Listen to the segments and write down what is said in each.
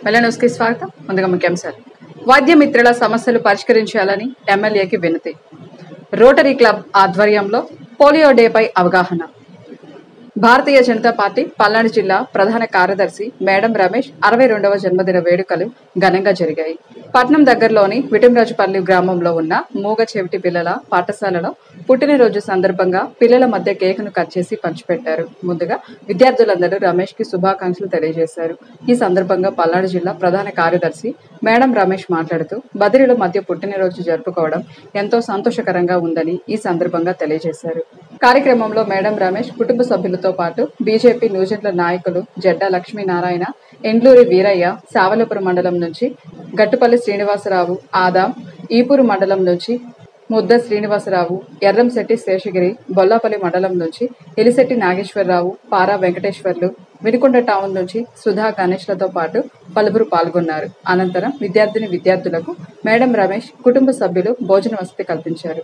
మెల్ల న్యూస్కి స్వాగతం ముందుగా ముఖ్యాంశాలు వైద్య మిత్రుల సమస్యలు పరిష్కరించాలని ఎమ్మెల్యేకి వినతి రోటరీ క్లబ్ ఆధ్వర్యంలో పోలియో డేపై అవగాహన భారతీయ జనతా పార్టీ పల్నాడు జిల్లా ప్రధాన కార్యదర్శి మేడం రమేష్ అరవై రెండవ జన్మదిన వేడుకలు ఘనంగా జరిగాయి పట్నం దగ్గరలోని విటంరాజుపల్లి గ్రామంలో ఉన్న మూగ చెవిటి పిల్లల పాఠశాలలో పుట్టినరోజు సందర్భంగా పిల్లల మధ్య కేకును కట్ చేసి పంచిపెట్టారు ముందుగా విద్యార్థులందరూ రమేష్ కి శుభాకాంక్షలు తెలియజేశారు ఈ సందర్భంగా పల్నాడు జిల్లా ప్రధాన కార్యదర్శి మేడం రమేష్ మాట్లాడుతూ బదిలీల మధ్య పుట్టినరోజు జరుపుకోవడం ఎంతో సంతోషకరంగా ఉందని ఈ సందర్భంగా తెలియజేశారు కార్యక్రమంలో మేడం రమేష్ కుటుంబ సభ్యులతో పాటు బీజేపీ న్యూజెండ్ల నాయకులు జడ్డా లక్ష్మీనారాయణ ఎండ్లూరి వీరయ్య సావలపురం మండలం నుంచి గట్టుపల్లి శ్రీనివాసరావు ఆదాం ఈపూరు మండలం నుంచి ముద్ద శ్రీనివాసరావు ఎర్రంశెట్టి శేషగిరి బొల్లాపల్లి మండలం నుంచి ఎలిశెట్టి నాగేశ్వరరావు పారా వెంకటేశ్వర్లు వినుకొండ టౌన్ నుంచి సుధా గణేష్లతో పాటు పలువురు పాల్గొన్నారు అనంతరం విద్యార్థిని విద్యార్థులకు మేడం రమేష్ కుటుంబ సభ్యులు భోజన వసతి కల్పించారు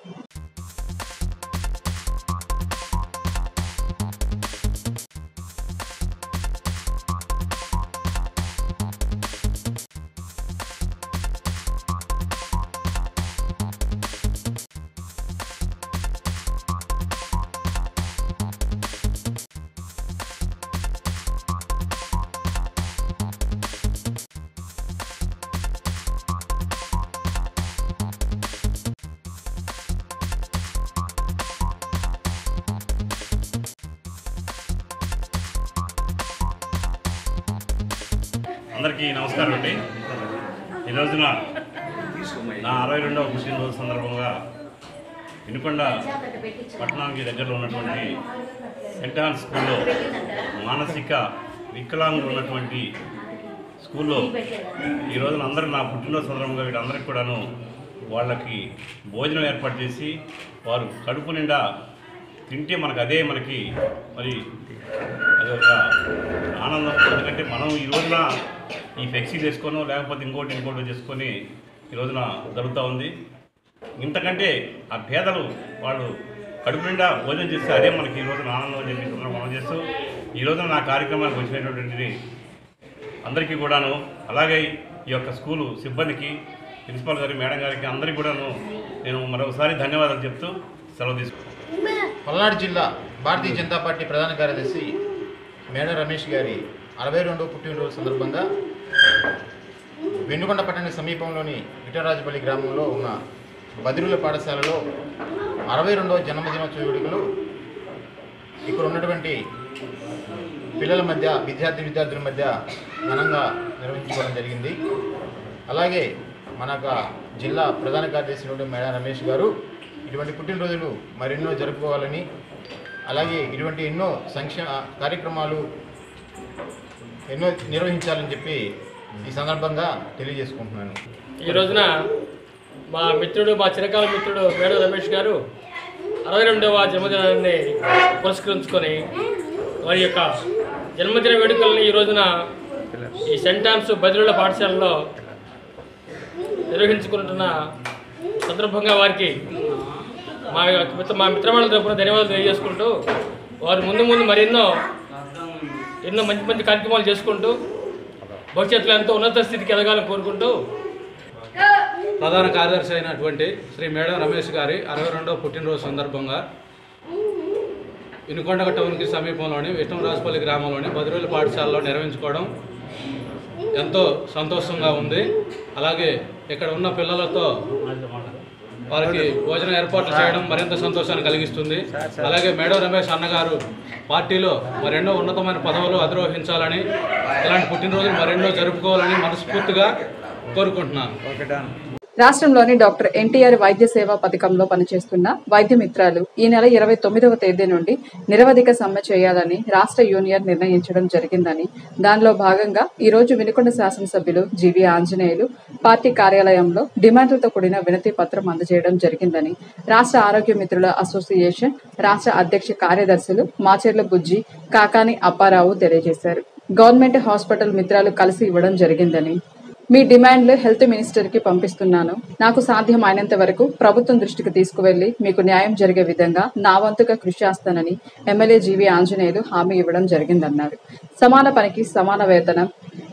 అందరికీ నమస్కారం అండి ఈ రోజున నా అరవై రెండవ పుట్టినరోజు సందర్భంగా వినుకొండ పట్టణానికి దగ్గరలో ఉన్నటువంటి సెంట్ ఆన్ స్కూల్లో మానసిక వికలాంగులు ఉన్నటువంటి స్కూల్లో ఈ రోజున అందరూ నా పుట్టినరోజు సందర్భంగా వీళ్ళందరికీ కూడాను వాళ్ళకి భోజనం ఏర్పాటు చేసి వారు కడుపు నిండా తింటే మనకు అదే మనకి మరి అదొక ఆనందం ఎందుకంటే మనం ఈ రోజున ఈ ఫ్లెక్సీలు వేసుకోనో లేకపోతే ఇంకోటి ఇంకోటి చేసుకొని ఈ రోజున జరుగుతూ ఉంది ఇంతకంటే ఆ పేదలు వాళ్ళు కడుపు నిండా భోజనం చేస్తే అదే మనకి ఈ రోజున ఆనందం అని చెప్పి సందర్భంగా మనం చేస్తూ ఈ రోజున నా కార్యక్రమానికి వచ్చినటువంటిది అందరికీ కూడాను అలాగే ఈ యొక్క స్కూలు సిబ్బందికి ప్రిన్సిపాల్ గారి మేడం గారికి అందరికీ కూడాను నేను మరొకసారి ధన్యవాదాలు చెప్తూ సెలవు తీసుకుంటాను పల్నాడు జిల్లా భారతీయ జనతా పార్టీ ప్రధాన కార్యదర్శి మేడ రమేష్ గారి అరవై రెండవ పుట్టినరోజు సందర్భంగా వెన్నుకొండ పట్టణ సమీపంలోని విఠరాజపల్లి గ్రామంలో ఉన్న బదిరుల పాఠశాలలో అరవై రెండవ జన్మదినోత్సవ వేడుకలు ఇక్కడ ఉన్నటువంటి పిల్లల మధ్య విద్యార్థి విద్యార్థుల మధ్య ఘనంగా నిర్వహించుకోవడం జరిగింది అలాగే మన యొక్క జిల్లా ప్రధాన కార్యదర్శి నుండి మేడా రమేష్ గారు ఇటువంటి పుట్టినరోజులు మరెన్నో జరుపుకోవాలని అలాగే ఇటువంటి ఎన్నో సంక్షేమ కార్యక్రమాలు ఎన్నో నిర్వహించాలని చెప్పి ఈ సందర్భంగా తెలియజేసుకుంటున్నాను ఈ రోజున మా మిత్రుడు మా చిరకాల మిత్రుడు మేడం రమేష్ గారు అరవై రెండవ జన్మదినాన్ని పురస్కరించుకొని వారి యొక్క జన్మదిన వేడుకల్ని ఈ రోజున ఈ సెంట్ ఆన్స్ బదిలీల పాఠశాలలో నిర్వహించుకుంటున్న సందర్భంగా వారికి మా యొక్క మిత్ర మా మిత్రమండలి తరపున ధన్యవాదాలు తెలియజేసుకుంటూ వారు ముందు ముందు మరెన్నో ఎన్నో మంచి మంచి కార్యక్రమాలు చేసుకుంటూ భవిష్యత్తులో ఎంతో ఉన్నత స్థితికి ఎదగాలని కోరుకుంటూ ప్రధాన కార్యదర్శి అయినటువంటి శ్రీ మేడం రమేష్ గారి అరవై రెండవ పుట్టినరోజు సందర్భంగా వినుకొండ టౌన్కి సమీపంలోని విఠంరాజపల్లి గ్రామంలోని బదిరోలు పాఠశాలలో నిర్వహించుకోవడం ఎంతో సంతోషంగా ఉంది అలాగే ఇక్కడ ఉన్న పిల్లలతో వారికి భోజనం ఏర్పాట్లు చేయడం మరింత సంతోషాన్ని కలిగిస్తుంది అలాగే మేడం రమేష్ అన్నగారు పార్టీలో మరెన్నో ఉన్నతమైన పదవులు అధిరోహించాలని ఇలాంటి పుట్టినరోజులు మరెన్నో జరుపుకోవాలని మనస్ఫూర్తిగా కోరుకుంటున్నాను రాష్ట్రంలోని డాక్టర్ ఎన్టీఆర్ వైద్య సేవా పథకంలో పనిచేస్తున్న వైద్య మిత్రాలు ఈ నెల ఇరవై తొమ్మిదవ తేదీ నుండి నిరవధిక సమ్మె చేయాలని రాష్ట్ర యూనియన్ నిర్ణయించడం జరిగిందని దానిలో భాగంగా ఈ రోజు వినుకొండ శాసనసభ్యులు జీవీ ఆంజనేయులు పార్టీ కార్యాలయంలో డిమాండ్లతో కూడిన వినతి పత్రం అందజేయడం జరిగిందని రాష్ట్ర ఆరోగ్య మిత్రుల అసోసియేషన్ రాష్ట్ర అధ్యక్ష కార్యదర్శులు మాచెర్ల బుజ్జి కాకాని అప్పారావు తెలియజేశారు గవర్నమెంట్ హాస్పిటల్ మిత్రాలు కలిసి ఇవ్వడం జరిగిందని మీ డిమాండ్లు హెల్త్ మినిస్టర్ కి పంపిస్తున్నాను నాకు సాధ్యమైనంత వరకు ప్రభుత్వం దృష్టికి తీసుకువెళ్లి మీకు న్యాయం జరిగే విధంగా నా వంతుగా కృషి చేస్తానని ఎమ్మెల్యే జీవీ ఆంజనేయులు హామీ ఇవ్వడం జరిగిందన్నారు సమాన పనికి సమాన వేతనం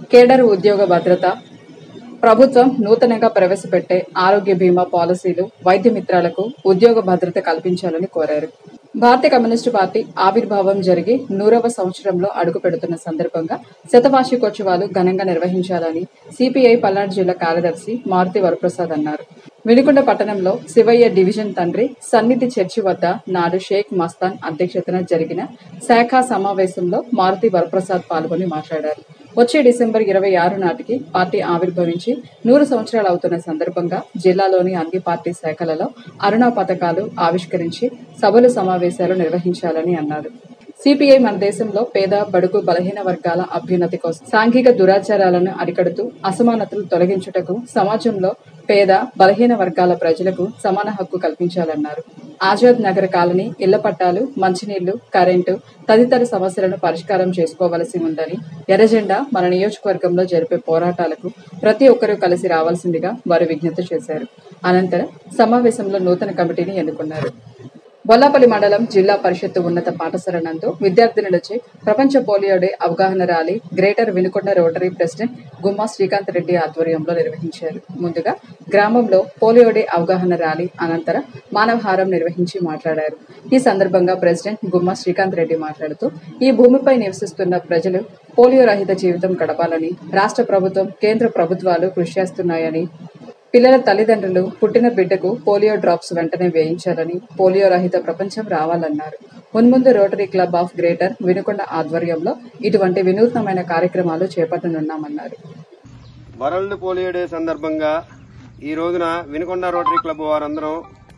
కేడర్ ఉద్యోగ భద్రత ప్రభుత్వం నూతనంగా ప్రవేశపెట్టే ఆరోగ్య బీమా పాలసీలు వైద్య మిత్రాలకు ఉద్యోగ భద్రత కల్పించాలని కోరారు భారతీయ కమ్యూనిస్టు పార్టీ ఆవిర్భావం జరిగి నూరవ సంవత్సరంలో అడుగు పెడుతున్న సందర్భంగా శతవార్షికోత్సవాలు ఘనంగా నిర్వహించాలని సిపిఐ పల్నాడు జిల్లా కార్యదర్శి మారుతి వరప్రసాద్ అన్నారు వినుకొండ పట్టణంలో శివయ్య డివిజన్ తండ్రి సన్నిధి చర్చి వద్ద నాడు షేక్ మస్తాన్ అధ్యక్షతన జరిగిన శాఖ సమావేశంలో మారుతి వరప్రసాద్ పాల్గొని మాట్లాడారు వచ్చే డిసెంబర్ ఇరవై ఆరు నాటికి పార్టీ ఆవిర్భవించి నూరు సంవత్సరాలు అవుతున్న సందర్భంగా జిల్లాలోని అన్ని పార్టీ శాఖలలో అరుణ పథకాలు ఆవిష్కరించి సభలు సమావేశాలు నిర్వహించాలని అన్నారు సిపిఐ మన దేశంలో పేద బడుగు బలహీన వర్గాల అభ్యున్నతి కోసం సాంఘిక దురాచారాలను అరికడుతూ అసమానతలు తొలగించుటకు సమాజంలో పేద బలహీన వర్గాల ప్రజలకు సమాన హక్కు కల్పించాలన్నారు ఆజాద్ నగర్ కాలనీ ఇళ్ల పట్టాలు మంచినీళ్లు కరెంటు తదితర సమస్యలను పరిష్కారం చేసుకోవలసి ఉందని ఎర్రజెండా మన నియోజకవర్గంలో జరిపే పోరాటాలకు ప్రతి ఒక్కరూ కలిసి రావాల్సిందిగా వారు విజ్ఞప్తి చేశారు అనంతరం సమావేశంలో నూతన కమిటీని ఎన్నుకున్నారు బొల్లాపల్లి మండలం జిల్లా పరిషత్తు ఉన్నత పాఠశాల నందు విద్యార్థినులచే ప్రపంచ పోలియో డే అవగాహన rally greater Vinukonda rotary president Gumma Srikanth Reddy ఆధ్వర్యంలో నిర్వహించారు ముందుగా గ్రామంలో పోలియో డే అవగాహన ర్యాలీ అనంతరం మానవహారం నిర్వహించి మాట్లాడారు ఈ సందర్భంగా ప్రెసిడెంట్ గుమ్మా శ్రీకాంత్ రెడ్డి మాట్లాడుతూ ఈ భూమిపై నివసిస్తున్న ప్రజలు పోలియో రహిత జీవితం గడపాలని రాష్ట్ర ప్రభుత్వం కేంద్ర ప్రభుత్వాలు కృషి చేస్తున్నాయని పిల్లల తల్లిదండ్రులు పుట్టిన బిడ్డకు పోలియో డ్రాప్స్ వెంటనే వేయించాలని పోలియో రహిత ప్రపంచం రావాలన్నారు మున్ముందు rotary club of greater Vinukonda ఆధ్వర్యంలో ఇటువంటి వినూత్నమైన కార్యక్రమాలు చేపట్టనున్నామన్నారు వరల్డ్ పోలియో డే సందర్భంగా ఈ రోజున వినుకొండ రోటరీ క్లబ్ వారందరం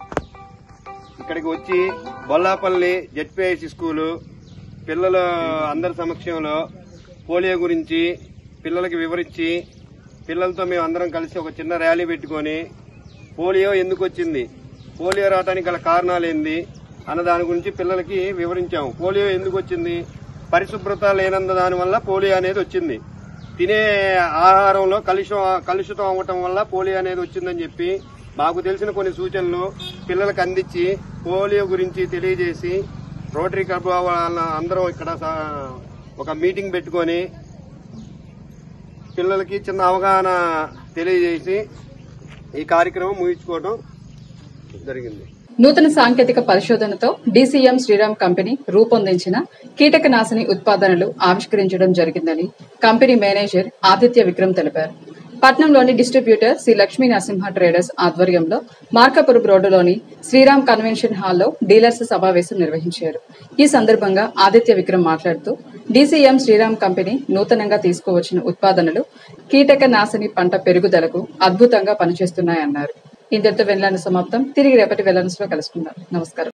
ఇక్కడికి వచ్చి బొల్లాపల్లి జెడ్పిఐసి స్కూలు పిల్లల అందరి సమక్షంలో పోలియో గురించి పిల్లలకి వివరించి పిల్లలతో మేము అందరం కలిసి ఒక చిన్న ర్యాలీ పెట్టుకొని పోలియో ఎందుకు వచ్చింది పోలియో రావడానికి గల కారణాలు ఏంది అన్న దాని గురించి పిల్లలకి వివరించాము పోలియో ఎందుకు వచ్చింది పరిశుభ్రత లేనంద దాని వల్ల పోలియో అనేది వచ్చింది తినే ఆహారంలో కలుషం కలుషితం అవ్వటం వల్ల పోలియో అనేది వచ్చిందని చెప్పి మాకు తెలిసిన కొన్ని సూచనలు పిల్లలకు అందించి పోలియో గురించి తెలియజేసి రోటరీ క్లబ్ వాళ్ళ అందరం ఇక్కడ స- ఒక మీటింగ్ పెట్టుకొని పిల్లలకి చిన్న అవగాహన తెలియజేసి ఈ కార్యక్రమం ముగించుకోవడం జరిగింది నూతన సాంకేతిక పరిశోధనతో డీసీఎం శ్రీరామ్ కంపెనీ రూపొందించిన కీటకనాశిని ఉత్పాదనలు ఆవిష్కరించడం జరిగిందని కంపెనీ మేనేజర్ ఆదిత్య విక్రమ్ తెలిపారు పట్నంలోని డిస్ట్రిబ్యూటర్ శ్రీ లక్ష్మీ నరసింహ ట్రేడర్స్ ఆధ్వర్యంలో మార్కాపురం రోడ్డులోని శ్రీరామ్ కన్వెన్షన్ హాల్లో డీలర్స్ సమావేశం నిర్వహించారు ఈ సందర్భంగా ఆదిత్య విక్రమ్ మాట్లాడుతూ డీసీఎం శ్రీరామ్ కంపెనీ నూతనంగా తీసుకువచ్చిన ఉత్పాదనలు కీటక నాశని పంట పెరుగుదలకు అద్భుతంగా పనిచేస్తున్నాయన్నారు ఇంతటితో వెళ్ళాను సమాప్తం తిరిగి రేపటి వెళ్ళన్స్ లో కలుసుకుందాం నమస్కారం